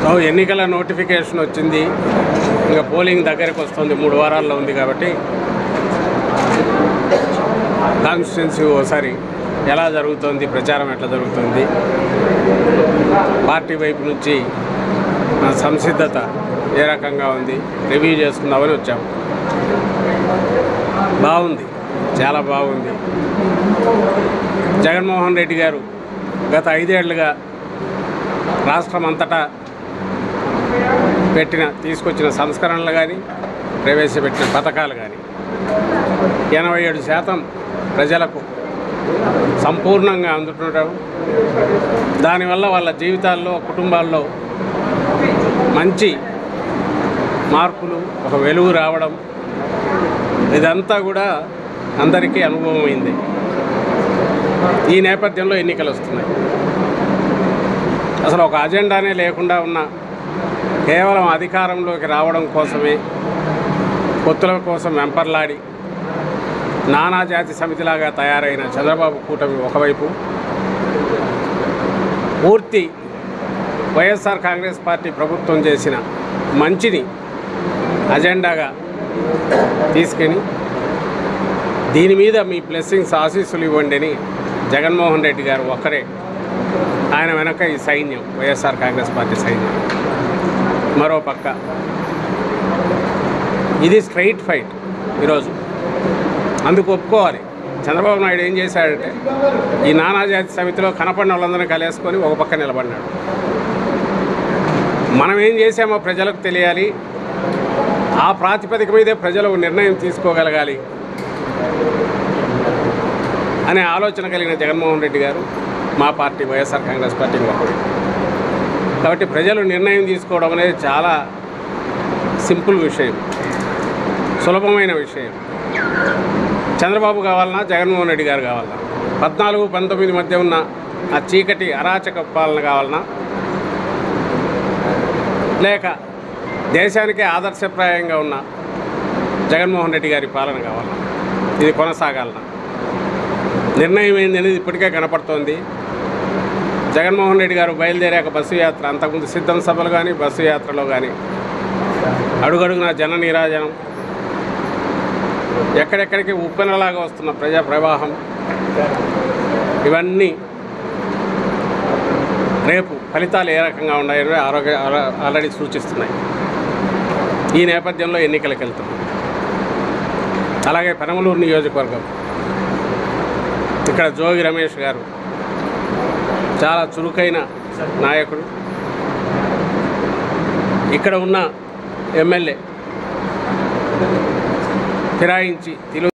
so ఎన్నికల notification వచ్చింది ఇంకా పోలింగ్ దగ్గరికి వస్తుంది మూడు వారాల్లో ఉంది కాబట్టి కాన్స్టిట్యున్సీ ఓసారి ఎలా జరుగుతుంది ప్రచారం ఎట్లా జరుగుతుంది పార్టీ వైపు నుంచి మన సంసిద్ధత ఏ రకంగా ఉంది రివ్యూ చేసుకుందామని వచ్చాం బాగుంది చాలా బాగుంది జగన్మోహన్ రెడ్డి గారు గత ఐదేళ్లుగా రాష్ట్రం అంతటా పెట్టిన తీసుకొచ్చిన సంస్కరణలు కానీ ప్రవేశపెట్టిన పథకాలు కానీ ఎనభై ఏడు శాతం ప్రజలకు సంపూర్ణంగా అందుతుండడం దానివల్ల వాళ్ళ జీవితాల్లో కుటుంబాల్లో మంచి మార్పులు ఒక వెలుగు రావడం ఇదంతా కూడా అందరికీ అనుభవమైంది ఈ నేపథ్యంలో ఎన్నికలు వస్తున్నాయి అసలు ఒక అజెండానే లేకుండా ఉన్న కేవలం అధికారంలోకి రావడం కోసమే పొత్తుల కోసం వెంపర్లాడి నానాజాతి సమితిలాగా తయారైన చంద్రబాబు కూటమి ఒకవైపు పూర్తి వైఎస్ఆర్ కాంగ్రెస్ పార్టీ ప్రభుత్వం చేసిన మంచిని అజెండాగా తీసుకొని దీని మీద మీ బ్లెస్సింగ్స్ ఆశీస్సులు ఇవ్వండి అని జగన్మోహన్ రెడ్డి గారు ఒక్కరే ఆయన వెనక ఈ సైన్యం వైఎస్ఆర్ కాంగ్రెస్ పార్టీ సైన్యం మరో పక్క ఇది స్ట్రైట్ ఫైట్ ఈరోజు అందుకు ఒప్పుకోవాలి చంద్రబాబు నాయుడు ఏం చేశాడంటే ఈ నానాజాతి సమితిలో కనపడిన వాళ్ళందరినీ కలిసుకొని ఒక పక్క నిలబడినాడు మనం ఏం చేసామో ప్రజలకు తెలియాలి ఆ ప్రాతిపదిక మీదే ప్రజలు ఒక నిర్ణయం తీసుకోగలగాలి అనే ఆలోచన కలిగిన జగన్మోహన్ రెడ్డి గారు మా పార్టీ వైఎస్ఆర్ కాంగ్రెస్ పార్టీ ఒకటి కాబట్టి ప్రజలు నిర్ణయం తీసుకోవడం అనేది చాలా సింపుల్ విషయం సులభమైన విషయం చంద్రబాబు కావాలన్నా జగన్మోహన్ రెడ్డి గారు కావాలన్నా పద్నాలుగు పంతొమ్మిది మధ్య ఉన్న ఆ చీకటి అరాచక పాలన కావాలన్నా లేక దేశానికే ఆదర్శప్రాయంగా ఉన్న జగన్మోహన్ రెడ్డి గారి పాలన కావాలన్నా ఇది కొనసాగాలన్నా నిర్ణయం ఏంది అనేది ఇప్పటికే కనపడుతోంది జగన్మోహన్ రెడ్డి గారు బయలుదేరాక బస్సు యాత్ర అంతకుముందు సిద్ధం సభలు కానీ బస్సు యాత్రలో కానీ అడుగడుగున జన నీరాజనం ఎక్కడెక్కడికి ఉప్పెనలాగా వస్తున్న ప్రజా ప్రవాహం ఇవన్నీ రేపు ఫలితాలు ఏ రకంగా ఉన్నాయని ఆరోగ్య ఆర- ఆల్రెడీ సూచిస్తున్నాయి ఈ నేపథ్యంలో ఎన్నికలకు వెళ్తున్నాం అలాగే పెనమలూరు నియోజకవర్గం ఇక్కడ జోగి రమేష్ గారు చాలా చురుకైన నాయకుడు ఇక్కడ ఉన్న ఎమ్మెల్యే ఫిరాయించి తిలు